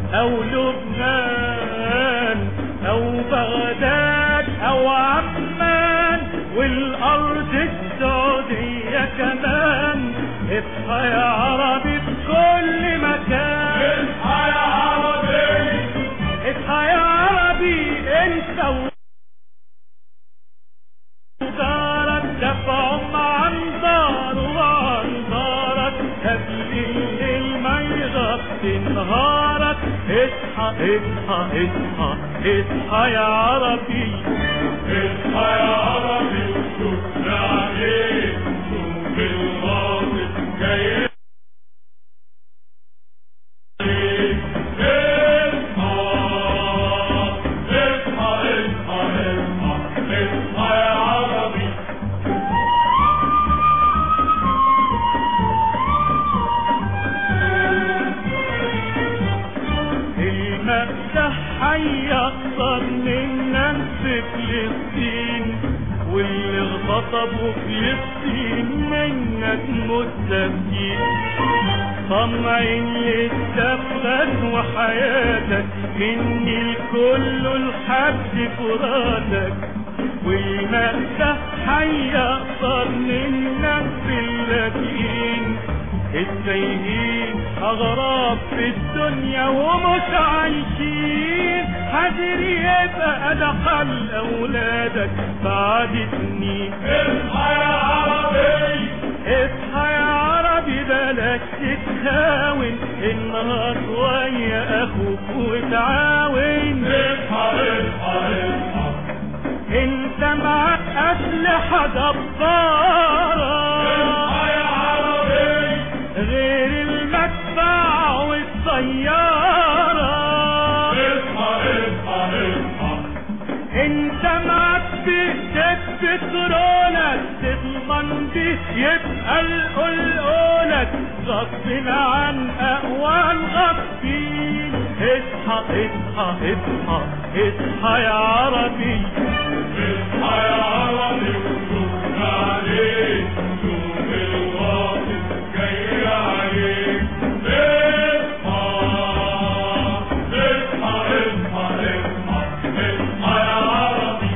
او لبنان او بغداد او عمان والارض السعودية كمان اصحى يا عربي في كل مكان اصحى يا عربي اصحى يا عربي انت ودارك دفعهم عن دار وعن دارك قبل الليل ما يغطي نهارك اصحى اصحى اصحى اصحى يا عربي اصحى يا عربي وشوف عليك شوف الغاصب جاي عليك. اصحى اصحى اصحى اصحى اصحى يا عربي المفتاح هيقدر منا في فلسطين واللي اغتصبوا فلسطين منك مستفيد طمعين للسفك وحياتك مني الكل لحد فراتك والمفتاح هيقدر منك في اللاجئين التايهين اغراب في الدنيا ومش عايشين حذر يبقى دخل اولادك بعد سنين اصحى يا عربي اصحى يا عربي بلاش تتهاون النهار ويا اخوك وتعاون اصحى اصحى اصحى انت معك اسلحة جبارة اصحى يا عربي غير المدفع والسيارة اصحى اصحى اصحى انت معك بايدك بترولك تضمن بيه يبقى القلقولك غصب عن اقوى الغصبين اصحى اصحى اصحى اصحى يا عربي اصحى يا عربي وشوف عليك شوف الغاصب جاي عليك اصحى اصحى اصحى اصحى اصحى يا عربي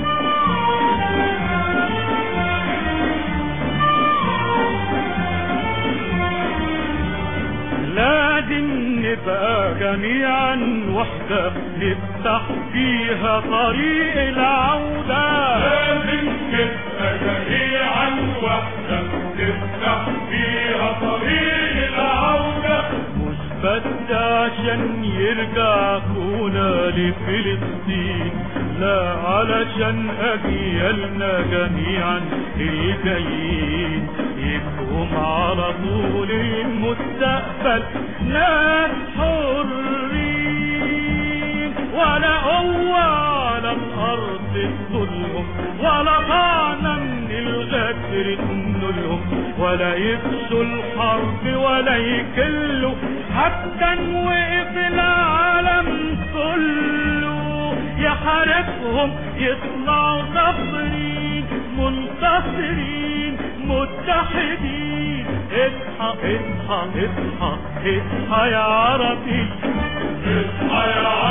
لازم نبقى جميعا وحدة نفتح فيها طريق العودة لازم نبقى جميعا وحدة نفتح فيها طريق العودة مش بس عشان يرجع اخونا لفلسطين لا علشان اجيالنا جميعا الجايين يبقوا على طول المستقبل ناس حرين ولا قوة على الأرض تظلهم ولا طعنة من الغدر تنولهم ولا يفشوا الحرب ولا يكلوا حتى نوقف العالم كله يحاربهم يطلعوا ظافرين منتصرين متحدين اصحى اصحى اصحى اصحى يا عربي اصحى يا